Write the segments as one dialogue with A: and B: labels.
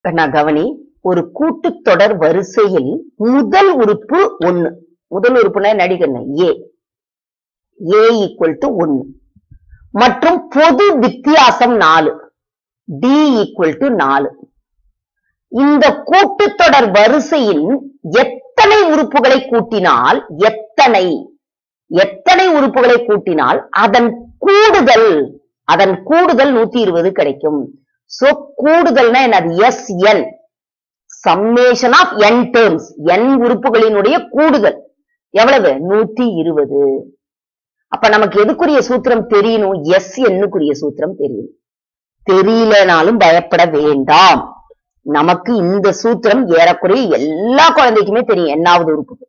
A: கண்ணா கவனி ஒரு கூட்டுத்தொடர் வரிசையில் முதல் உறுப்பு ஒண்ணு முதல் உறுப்புனா நடிகண்ண ஏ ஏ ஈக்குவல் டு ஒன்னு மற்றும் பொது வித்தியாசம் நாலு டி ஈக்குவல் டு நாலு இந்த கூட்டுத்தொடர் வரிசையின் எத்தனை உறுப்புகளை கூட்டினால் எத்தனை எத்தனை உறுப்புகளை கூட்டினால் அதன் கூடுதல் அதன் கூடுதல் நூத்தி இருபது கிடைக்கும் சோ கூடுதல்னா என்னது S n summation of n terms n உறுப்புகளினுடைய கூடுதல் எவ்வளவு நூத்தி இருபது அப்ப நமக்கு எதுக்குரிய சூத்திரம் தெரியணும் எஸ் என்னுக்குரிய சூத்திரம் தெரியணும் தெரியலனாலும் பயப்பட வேண்டாம் நமக்கு இந்த சூத்திரம் ஏறக்குறைய எல்லா குழந்தைக்குமே தெரியும் என்னாவது உறுப்பு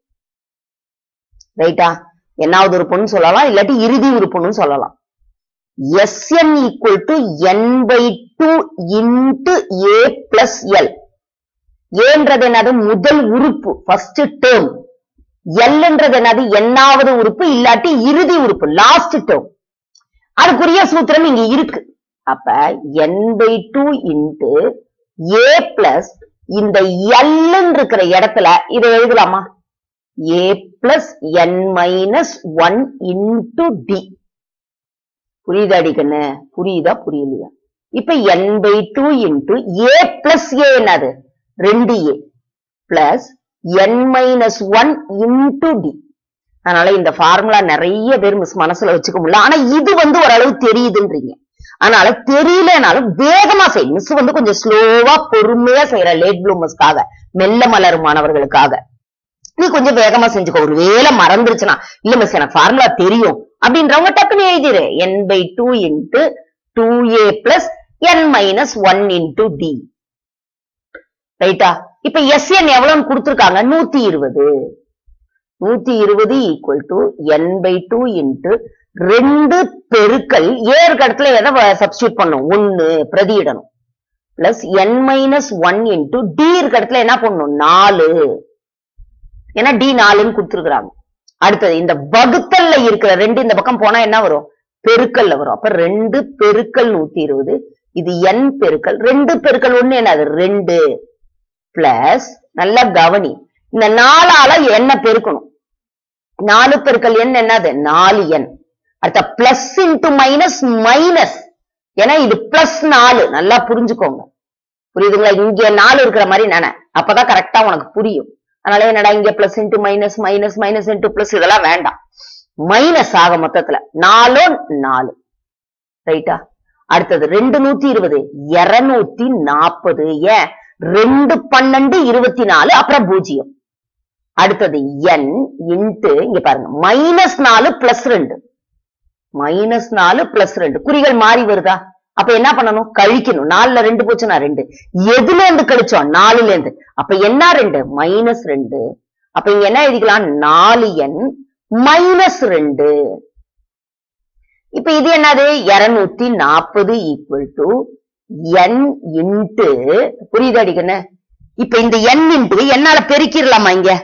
A: ரைட்டா என்னாவது உறுப்புன்னு சொல்லலாம் இல்லாட்டி இறுதி உறுப்புன்னு சொல்லலாம் S n equal to n by two into a plus l ஏன்றது என்னது முதல் உறுப்பு ஃபர்ஸ்ட் டேர்ம் எல்ன்றது என்னது எண்ணாவது உறுப்பு இல்லாட்டி இறுதி உறுப்பு லாஸ்ட் டேர்ம் அதுக்குரிய சூத்திரம் இங்க இருக்கு அப்ப n by two into a plus இந்த எல் இருக்கிற இடத்துல இதை எழுதலாமா a plus n minus one into d புரியுதா அடிக்கண்ணு புரியுதா புரியலையா இப்ப n by two into a plus a என்னது ரெண்டு a plus n minus one into d அதனால இந்த ஃபார்முலா நிறைய பேர் மிஸ் மனசுல வச்சுக்க முடியல ஆனா இது வந்து ஓரளவு தெரியுதுன்றீங்க அதனால தெரியலனாலும் வேகமா செய்யும் மிஸ் வந்து கொஞ்சம் ஸ்லோவா பொறுமையா செய்யற லேட் ப்ளூமர்ஸ்க்காக மெல்ல மலரும் மாணவர்களுக்காக நீ கொஞ்சம் வேகமா செஞ்சுக்கோ ஒரு வேலை மறந்துருச்சுன்னா இல்ல மிஸ் எனக்கு ஃபார்முலா தெரியும் அப்படின்றவங்க டக்குன்னு எழுதிரு n by two into two a plus n minus one into d ரைட்டா இப்ப எஸ்என் எவ்வளவுன்னு கொடுத்துருக்காங்க நூத்தி இருபது நூத்தி இருபது equal to n by two into ரெண்டு பெருக்கல் ஏற்கு இடத்துல எதை சப்ஸ்டியூட் பண்ணும் ஒன்னு பிரதியிடணும் plus n minus one into d இருக்க இடத்துல என்ன பண்ணணும் நாலு ஏன்னா டி நாலுன்னு கொடுத்துருக்காங்க அடுத்தது இந்த வகுத்தல்ல இருக்கிற ரெண்டு இந்த பக்கம் போனா என்ன வரும் பெருக்கல்ல வரும் அப்ப ரெண்டு பெருக்கல் நூத்தி இருபது இது என் பெருக்கல் ரெண்டு பெருக்கல் ஒண்ணு என்னது ரெண்டு பிளஸ் நல்லா கவனி இந்த நாலால என்ன பெருக்கணும் நாலு பெருக்கல் எண் என்னது நாலு எண் அடுத்த பிளஸ் இன்டு மைனஸ் மைனஸ் ஏன்னா இது பிளஸ் நாலு நல்லா புரிஞ்சுக்கோங்க புரியுதுங்களா இங்க நாலு இருக்கிற மாதிரி நானே அப்பதான் கரெக்டா உனக்கு புரியும் அதனால என்னடா இங்க plus into minus minus minus into plus இதெல்லாம் வேண்டாம் மைனஸ் ஆக மொத்தத்துல நாலோ நாலு ரைட்டா அடுத்தது ரெண்டு நூத்தி இருபது இருநூத்தி நாற்பது ஏன் ரெண்டு பன்னெண்டு இருபத்தி நாலு அப்புறம் பூஜ்ஜியம் அடுத்தது என் இன்ட்டு இங்க பாருங்க மைனஸ் நாலு பிளஸ் ரெண்டு மைனஸ் நாலு பிளஸ் ரெண்டு குறிகள் மாறி வருதா அப்ப என்ன பண்ணணும் கழிக்கணும் நாலுல ரெண்டு போச்சுன்னா ரெண்டு எதுல இருந்து கழிச்சோம் நாலுல இருந்து அப்ப என்ன ரெண்டு மைனஸ் ரெண்டு அப்ப இங்க என்ன எழுதிக்கலாம் நாலு என் மைனஸ் ரெண்டு இப்ப இது என்னது இருநூத்தி நாற்பது ஈக்குவல் டு என் இன்ட்டு புரியுது அடிக்கண்ணு இப்ப இந்த என் இன்ட்டு என்னால பெருக்கிடலாமா இங்க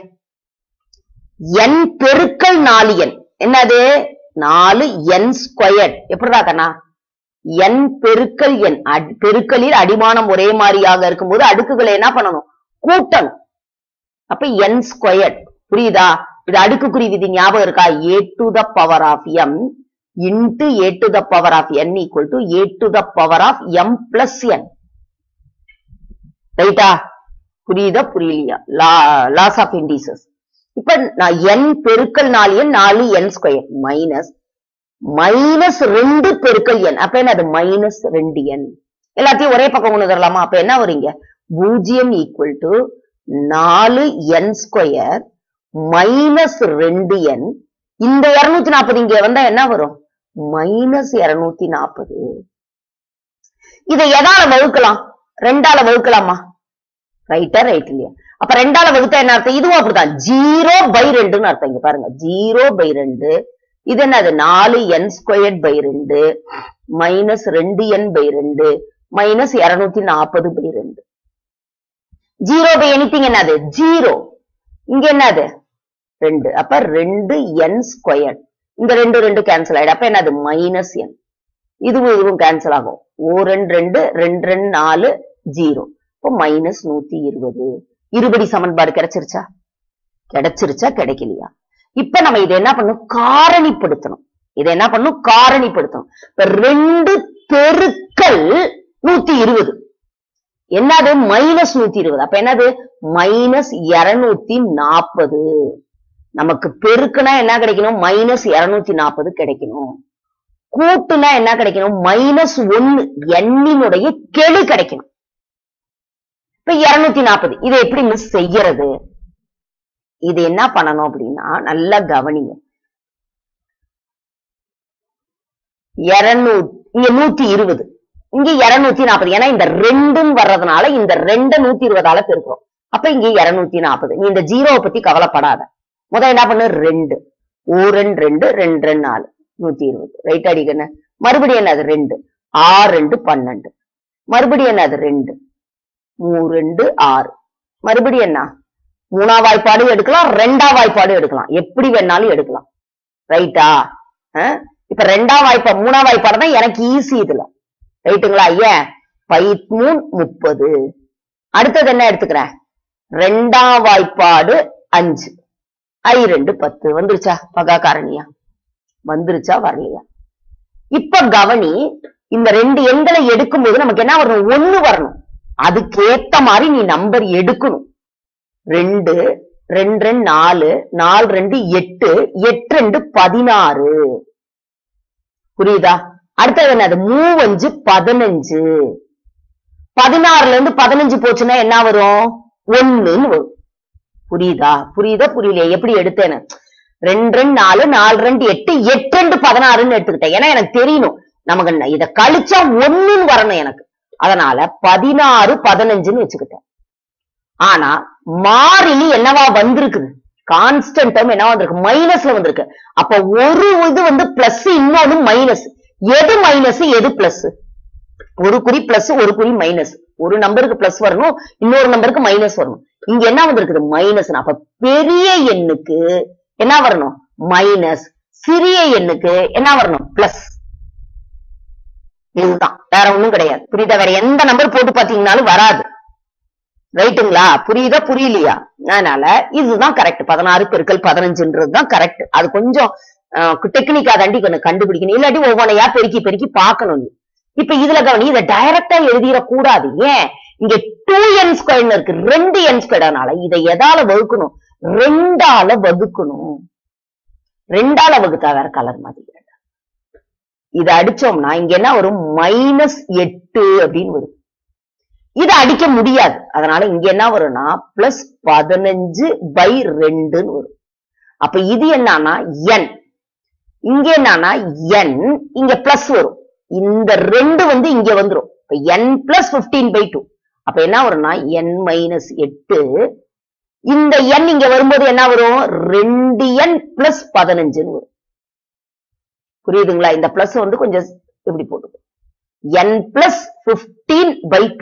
A: என் பெருக்கல் நாலு என் என்னது நாலு என் ஸ்கொயர் எப்படிடா கண்ணா என் பெருக்கல் என் அடி- பெருக்கலில் அடிமானம் ஒரே மாதிரியாக இருக்கும்போது அடுக்குகளை என்ன பண்ணணும் கூட்டணும் அப்ப என் ஸ்கொயர் புரியுதா இது அடுக்குக்குறி விதி ஞாபகம் இருக்கா a to the power of m into a to the power of n equal to a to the power of m plus n ரைட்டா புரியுதா புரியலையா லாஸ் ஆஃப் இண்டீசஸ் இப்ப நான் என் பெருக்கல் நாலு என் நாலு என் ஸ்கொயர் மைனஸ் மைனஸ் ரெண்டு பெருக்கல் என் அப்ப என்ன அது மைனஸ் ரெண்டு என் எல்லாத்தையும் ஒரே பக்கம் கொண்டு வரலாமா அப்ப என்ன வருங்க பூஜ்ஜியம் ஈக்குவல் டு நாலு என் ஸ்கொயர் மைனஸ் ரெண்டு என் இந்த இருநூத்தி நாற்பது இங்க வந்தா என்ன வரும் மைனஸ் இருநூத்தி நாற்பது இதை எதால வகுக்கலாம் ரெண்டால வகுக்கலாமா ரைட்டா ரைட் இல்லையா அப்ப ரெண்டால வகுத்தா என்ன அர்த்தம் இதுவும் அப்படிதான் ஜீரோ பை ரெண்டுன்னு அர்த்தம் இங்க பாருங்க ஜீரோ பை ரெண்டு இது என்னது நாலு என் ஸ்கொயர்ட் பை ரெண்டு மைனஸ் ரெண்டு என் பை ரெண்டு மைனஸ் இருநூத்தி நாற்பது பை ரெண்டு ஜீரோ பை எனிதிங் என்னது ஜீரோ இங்க என்னது ரெண்டு அப்ப ரெண்டு என் ஸ்கொயர் இந்த ரெண்டு ரெண்டு கேன்சல் ஆயிடும் அப்ப என்னது மைனஸ் என் இதுவும் இதுவும் கேன்சல் ஆகும் ஓ ரெண்டு ரெண்டு ரெண்டு ரெண்டு நாலு ஜீரோ அப்போ மைனஸ் நூத்தி இருபது இருபடி சமன்பாடு கிடைச்சிருச்சா கிடைச்சிருச்சா கிடைக்கலையா இப்ப நம்ம இதை என்ன பண்ணணும் காரணிப்படுத்தணும் இதை என்ன பண்ணணும் காரணிப்படுத்தணும் இப்ப ரெண்டு பெருக்கல் நூத்தி இருபது என்னது மைனஸ் நூத்தி இருபது அப்ப என்னது மைனஸ் இருநூத்தி நாற்பது நமக்கு பெருக்குனா என்ன கிடைக்கணும் மைனஸ் இருநூத்தி நாற்பது கிடைக்கணும் கூட்டுனா என்ன கிடைக்கணும் மைனஸ் ஒன்னு எண்ணினுடைய கெழு கிடைக்கணும் இப்ப இருநூத்தி நாற்பது இதை எப்படி மிஸ் செய்யறது இது என்ன பண்ணணும் அப்படின்னா நல்லா கவனிங்க இருநூத்தி இங்க நூத்தி இருபது இங்க இருநூத்தி நாற்பது ஏன்னா இந்த ரெண்டுன்னு வர்றதுனால இந்த ரெண்டு நூத்தி இருபதால பெருக்கிறோம் அப்ப இங்க இருநூத்தி நாற்பது நீ இந்த ஜீரோவை பத்தி கவலைப்படாத முதல் என்ன பண்ணு ரெண்டு ஓ ரெண்டு ரெண்டு ரெண்டு ரெண்டு நாலு நூத்தி இருபது ரைட் அடிக்கண்ண மறுபடியும் என்னது ரெண்டு ஆறு ரெண்டு பன்னெண்டு மறுபடியும் என்னது ரெண்டு மூணு ரெண்டு ஆறு மறுபடியும் என்ன மூணா வாய்ப்பாடு எடுக்கலாம் ரெண்டா வாய்ப்பாடு எடுக்கலாம் எப்படி வேணாலும் எடுக்கலாம் ரைட்டா இப்ப ரெண்டா வாய்ப்பா மூணா வாய்ப்பாடு தான் எனக்கு ஈஸி இதுல ரைட்டுங்களா ஏன் பதிமூணு முப்பது அடுத்தது என்ன எடுத்துக்கிறேன் ரெண்டாம் வாய்ப்பாடு அஞ்சு ஐ ரெண்டு பத்து வந்துருச்சா பகா காரணியா வந்துருச்சா வரலையா இப்ப கவனி இந்த ரெண்டு எண்களை எடுக்கும்போது நமக்கு என்ன வரணும் ஒண்ணு வரணும் அதுக்கு ஏத்த மாதிரி நீ நம்பர் எடுக்கணும் ரெண்டு ரெண்டு ரெண்டு நாலு நாலு ரெண்டு எட்டு எட்டு ரெண்டு பதினாறு புரியுதா அடுத்தது என்னது மூவஞ்சு பதினஞ்சு பதினாறுல இருந்து பதினஞ்சு போச்சுன்னா என்ன வரும் ஒண்ணுன்னு வரும் புரியுதா புரியுதா புரியலையா எப்படி எடுத்தேன்னு ரெண்டு ரெண்டு நாலு நாலு ரெண்டு எட்டு எட்டு ரெண்டு பதினாறுன்னு எடுத்துக்கிட்டேன் ஏன்னா எனக்கு தெரியணும் நமக்கு ந- இத கழிச்சா ஒண்ணுன்னு வரணும் எனக்கு அதனால பதினாறு பதினஞ்சுன்னு வச்சுக்கிட்டேன் ஆனா மாறிலி என்னவா வந்திருக்குது கான்ஸ்டன்ட் டேர்ம் என்னவா வந்திருக்கு மைனஸ்ல வந்திருக்கு அப்ப ஒரு இது வந்து பிளஸ் இன்னொன்னு மைனஸ் எது மைனஸ் எது பிளஸ் ஒரு குறி பிளஸ் ஒரு குறி மைனஸ் ஒரு நம்பருக்கு பிளஸ் வரணும் இன்னொரு நம்பருக்கு மைனஸ் வரணும் இங்க என்ன வந்திருக்குது மைனஸ் அப்ப பெரிய எண்ணுக்கு என்ன வரணும் மைனஸ் சிறிய எண்ணுக்கு என்ன வரணும் பிளஸ் இதுதான் வேற ஒண்ணும் கிடையாது புரியுதா வேற எந்த நம்பர் போட்டு பாத்தீங்கன்னாலும் வராது ரைட்டுங்களா புரியுதா புரியலையா அதனால இதுதான் கரெக்ட் பதினாறு பெருக்கல் பதினஞ்சுன்றது தான் கரெக்ட் அது கொஞ்சம் டெக்னிக்கா தாண்டி கொஞ்சம் கண்டுபிடிக்கணும் இல்லாட்டி ஒவ்வொன்றையா பெருக்கி பெருக்கி பார்க்கணும் நீ இப்ப இதுல கவனி இதை டைரக்டா எழுதிடக்கூடாது ஏன் இங்க டூ என் ஸ்கொயர்னு இருக்கு ரெண்டு என் ஸ்கொயர்னால இதை எதால வகுக்கணும் ரெண்டால வகுக்கணும் ரெண்டால வகுத்தா வேற கலர் மாதிரி இதை அடிச்சோம்னா இங்க என்ன வரும் மைனஸ் எட்டு அப்படின்னு வரும் இதை அடிக்க முடியாது அதனால இங்க என்ன வரும்னா பிளஸ் பதினஞ்சு பை ரெண்டுன்னு வரும் அப்ப இது என்னன்னா என் இங்க என்னன்னா என் இங்க பிளஸ் வரும் இந்த ரெண்டு வந்து இங்க வந்துரும் இப்ப n plus fifteen by two அப்ப என்ன வரும்னா என் மைனஸ் எட்டு இந்த எண் இங்க வரும்போது என்ன வரும் ரெண்டு என் பிளஸ் பதினஞ்சுன்னு வரும் புரியுதுங்களா இந்த பிளஸ் வந்து கொஞ்சம் இப்படி போட்டு n plus fifteen by two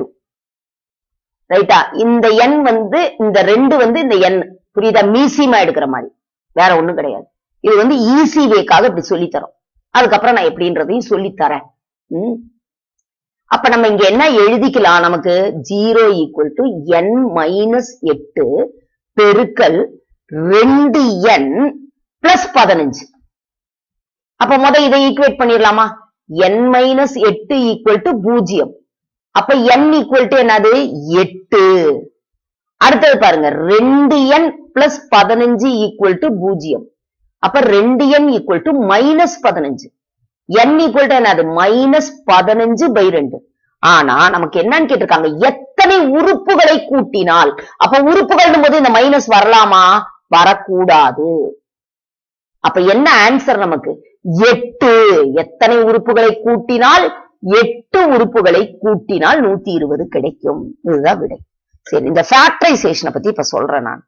A: ரைட்டா இந்த எண் வந்து இந்த ரெண்டு வந்து இந்த எண் புரியுதா மீசியமா எடுக்கிற மாதிரி வேற ஒண்ணும் கிடையாது இது வந்து ஈஸி வேக்காக இப்படி சொல்லி தரோம் அதுக்கப்புறம் நான் எப்படின்றதையும் சொல்லி தரேன் ம். அப்ப நம்ம இங்க என்ன எழுதிக்கலாம் நமக்கு zero equal to n minus எட்டு பெருக்கல் ரெண்டு என் பிளஸ் பதினஞ்சு அப்ப முத இதை ஈக்குவேட் பண்ணிடலாமா என் மைனஸ் எட்டு ஈக்குவல் டு பூஜ்ஜியம் அப்ப என் ஈக்குவல் டு என்னது எட்டு அடுத்தது பாருங்க ரெண்டு என் பிளஸ் பதினஞ்சு ஈக்குவல் டு பூஜ்ஜியம் அப்ப ரெண்டு என் ஈக்குவல் டு மைனஸ் பதினஞ்சு என் ஈக்குவல் டு என்னது மைனஸ் பதினஞ்சு பை ரெண்டு ஆனா நமக்கு என்னன்னு கேட்டிருக்காங்க எத்தனை உறுப்புகளை கூட்டினால் அப்ப உறுப்புகள் போது இந்த மைனஸ் வரலாமா வரக்கூடாது அப்ப என்ன ஆன்சர் நமக்கு எட்டு எத்தனை உறுப்புகளை கூட்டினால் எட்டு உறுப்புகளை கூட்டினால் நூத்தி இருபது கிடைக்கும் இதுதான் விடை சரி இந்த ஃபேக்டரைசேஷனை பத்தி இப்ப சொல்றேன் நான்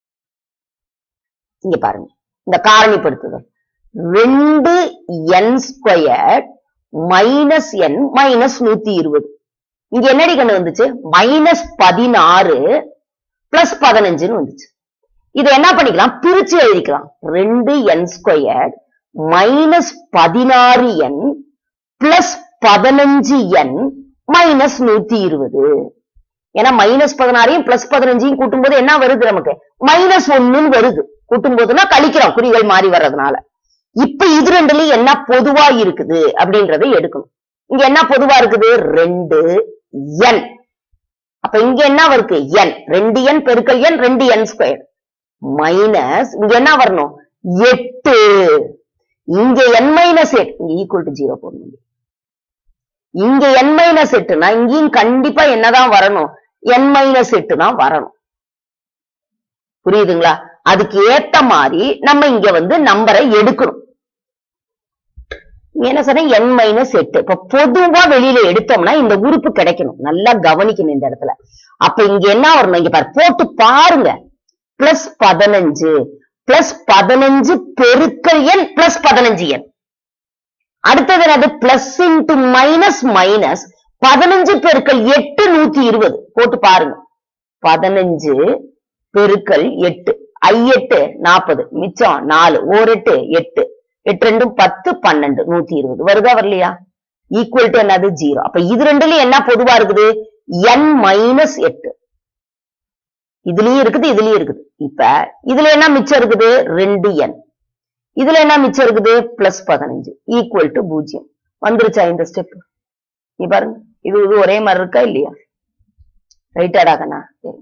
A: இங்க பாருங்க இந்த காரணிப்படுத்துதல் ரெண்டு n square minus n minus நூத்தி இருபது இங்க என்னடி கண்ணு வந்துச்சு மைனஸ் பதினாறு பிளஸ் பதினஞ்சுன்னு வந்துச்சு இதை என்ன பண்ணிக்கலாம் பிரிச்சு எழுதிக்கலாம் ரெண்டு என் ஸ்கொயர் மைனஸ் பதினாறு என் பிளஸ் பதினஞ்சு என் மைனஸ் நூத்தி இருபது ஏன்னா மைனஸ் பதினாறையும் பிளஸ் பதினஞ்சையும் கூட்டும்போது என்ன வருது நமக்கு மைனஸ் ஒண்ணுன்னு வருது கூட்டும் போதுன்னா கழிக்கிறோம் குறிகள் மாறி வர்றதுனால இப்ப இது ரெண்டுலயும் என்ன பொதுவா இருக்குது அப்படின்றதை எடுக்கணும் இங்க என்ன பொதுவா இருக்குது ரெண்டு என் அப்ப இங்க என்ன இருக்கு என் ரெண்டு என் பெருக்கல் என் ரெண்டு என் ஸ்கொயர் மைனஸ் இங்க என்ன வரணும் எட்டு இங்க n minus eight equal to zero போடணும் இங்க என் மைனஸ் எட்டுனா இங்கேயும் கண்டிப்பா என்னதான் வரணும் என் மைனஸ் எட்டு தான் வரணும் புரியுதுங்களா அதுக்கு ஏத்த மாதிரி நம்ம இங்க வந்து நம்பரை எடுக்கணும் இங்க என்ன சொன்னேன் என் மைனஸ் எட்டு இப்ப பொதுவா வெளியில எடுத்தோம்னா இந்த உறுப்பு கிடைக்கணும் நல்லா கவனிக்கணும் இந்த இடத்துல அப்ப இங்க என்ன வரணும் இங்க பாரு போட்டு பாருங்க பிளஸ் பதினஞ்சு பிளஸ் பதினஞ்சு பெருக்கல் எண் பிளஸ் பதினஞ்சு எண் அடுத்தது என்னது பிளஸ் இன்டு மைனஸ் மைனஸ் பதினஞ்சு பெருக்கல் எட்டு நூத்தி இருபது போட்டு பாருங்க பதினஞ்சு பெருக்கல் எட்டு ஐ எட்டு நாற்பது மிச்சம் நாலு ஓர் எட்டு எட்டு எட்டு ரெண்டும் பத்து பன்னெண்டு நூத்தி இருபது வருதா வரலையா ஈக்குவல் டு என்னது ஜீரோ அப்ப இது ரெண்டுலயும் என்ன பொதுவா இருக்குது என் மைனஸ் எட்டு இதுலயும் இருக்குது இதுலயும் இருக்குது இப்ப இதுல என்ன மிச்சம் இருக்குது ரெண்டு என் இதுல என்ன மிச்சம் இருக்குது பிளஸ் பதினஞ்சு ஈக்குவல் டு பூஜ்ஜியம் வந்துருச்சா இந்த ஸ்டெப் நீ பாருங்க இது இது ஒரே மாதிரி இருக்கா இல்லையா ரைட்டாடா கண்ணா சரி.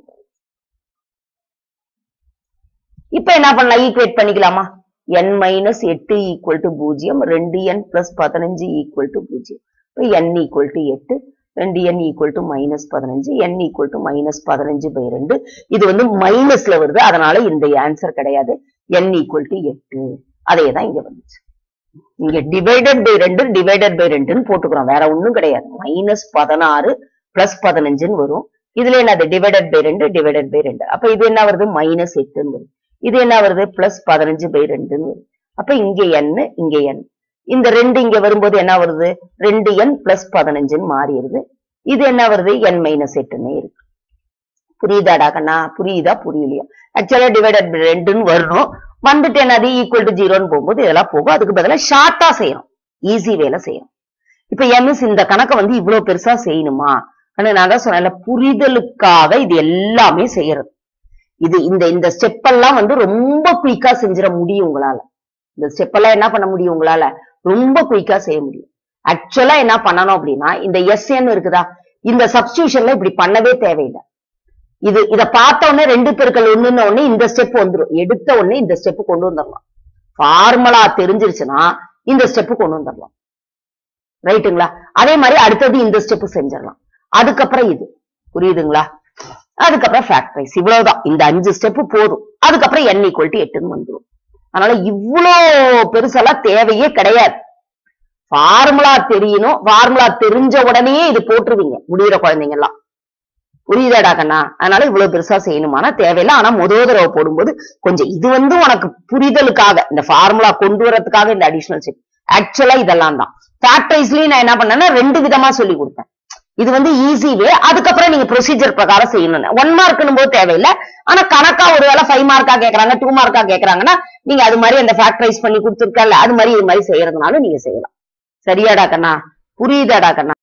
A: இப்ப என்ன பண்ணலாம் ஈக்குவேட் பண்ணிக்கலாமா n மைனஸ் எட்டு ஈக்குவல் டு பூஜ்ஜியம் ரெண்டு n பிளஸ் பதினஞ்சு ஈக்குவல் டு பூஜ்ஜியம் இப்போ n ஈக்குவல் டு எட்டு ரெண்டு n ஈக்குவல் டு மைனஸ் பதினஞ்சு n ஈக்குவல் டு மைனஸ் பதினஞ்சு பை ரெண்டு இது வந்து மைனஸ்ல வருது அதனால இந்த ஆன்சர் கிடையாது n ஈக்குவல் டு எட்டு அதே தான் இங்க வந்துச்சு இங்க டிவைடட் பை ரெண்டு டிவைடட் பை ரெண்டுன்னு போட்டுக்கிறோம் வேற ஒண்ணும் கிடையாது மைனஸ் பதினாறு பிளஸ் பதினஞ்சுன்னு வரும் இதுல என்னது டிவைடட் பை ரெண்டு டிவைடட் பை ரெண்டு அப்ப இது என்ன வருது மைனஸ் எட்டுன்னு வரும் இது என்ன வருது பிளஸ் பதினஞ்சு பை ரெண்டுன்னு வரும் அப்ப இங்க n இங்க n இந்த ரெண்டு இங்க வரும்போது என்ன வருது ரெண்டு n பிளஸ் பதினஞ்சுன்னு மாறிடுது இது என்ன வருது n மைனஸ் எட்டுன்னே இருக்கு புரியுதாடா கண்ணா புரியுதா புரியலையா ஆக்சுவலா டிவைடட் பை ரெண்டுன்னு வரணும் வந்துட்டு என்னது ஈக்குவல் டு ஜீரோன்னு போகும்போது இதெல்லாம் போகும் அதுக்கு பதிலா ஷார்ட்டா செய்யணும் ஈஸி வேலை செய்யணும் இப்ப எம்எஸ் இந்த கணக்கை வந்து இவ்வளவு பெருசா செய்யணுமா ஆனா நான் தான் சொன்னேன்ல புரிதலுக்காக இது எல்லாமே செய்யறது இது இந்த இந்த ஸ்டெப் எல்லாம் வந்து ரொம்ப குயிக்கா செஞ்சிட முடியும் உங்களால இந்த ஸ்டெப் எல்லாம் என்ன பண்ண முடியும் உங்களால ரொம்ப குயிக்கா செய்ய முடியும் ஆக்சுவலா என்ன பண்ணணும் அப்படின்னா இந்த எஸ்என் இருக்குதா இந்த சப்ஸ்டியூஷன்ல இப்படி பண்ணவே தேவையில்லை இது இத பார்த்த உடனே ரெண்டு பெருக்கள் ஒண்ணுன்னு உடனே இந்த ஸ்டெப் வந்துரும் எடுத்த உடனே இந்த ஸ்டெப் கொண்டு வந்துடலாம் ஃபார்முலா தெரிஞ்சிருச்சுன்னா இந்த ஸ்டெப் கொண்டு வந்துடலாம் ரைட்டுங்களா அதே மாதிரி அடுத்தது இந்த ஸ்டெப் செஞ்சிடலாம் அதுக்கப்புறம் இது புரியுதுங்களா அதுக்கப்புறம் ஃபேக்டரைஸ் இவ்வளவுதான் இந்த அஞ்சு ஸ்டெப் போதும் அதுக்கப்புறம் n ஈக்குவல் டு எட்டுன்னு வந்துரும் அதனால இவ்வளோ பெருசெல்லாம் தேவையே கிடையாது ஃபார்முலா தெரியணும் ஃபார்முலா தெரிஞ்ச உடனே இது போட்டுருவீங்க முடியிற குழந்தைங்க எல்லாம் புரியுதாடா கண்ணா அதனால இவ்வளவு பெருசா செய்யணுமானா தேவையில்லை ஆனா முதல் தடவை போடும்போது கொஞ்சம் இது வந்து உனக்கு புரிதலுக்காக இந்த ஃபார்முலா கொண்டு வரதுக்காக இந்த அடிஷனல் ஸ்டெப் ஆக்சுவலா இதெல்லாம் தான் ஃபேக்டரைஸ்லயும் நான் என்ன பண்ணேன்னா ரெண்டு விதமா சொல்லி கொடுத்தேன் இது வந்து ஈஸி வே அதுக்கப்புறம் நீங்க ப்ரொசீஜர் பிரகாரம் செய்யணும் ஒன் மார்க்னும் போது தேவையில்லை ஆனா கணக்கா ஒருவேளை ஃபைவ் மார்க்கா கேக்குறாங்க டூ மார்க்கா கேக்குறாங்கன்னா நீங்க அது மாதிரி அந்த ஃபேக்டரைஸ் பண்ணி கொடுத்துருக்கல அது மாதிரி இது மாதிரி செய்யறதுனால நீங்க செய்யலாம் சரியாடா கண்ணா புரியுதாடா கண்ணா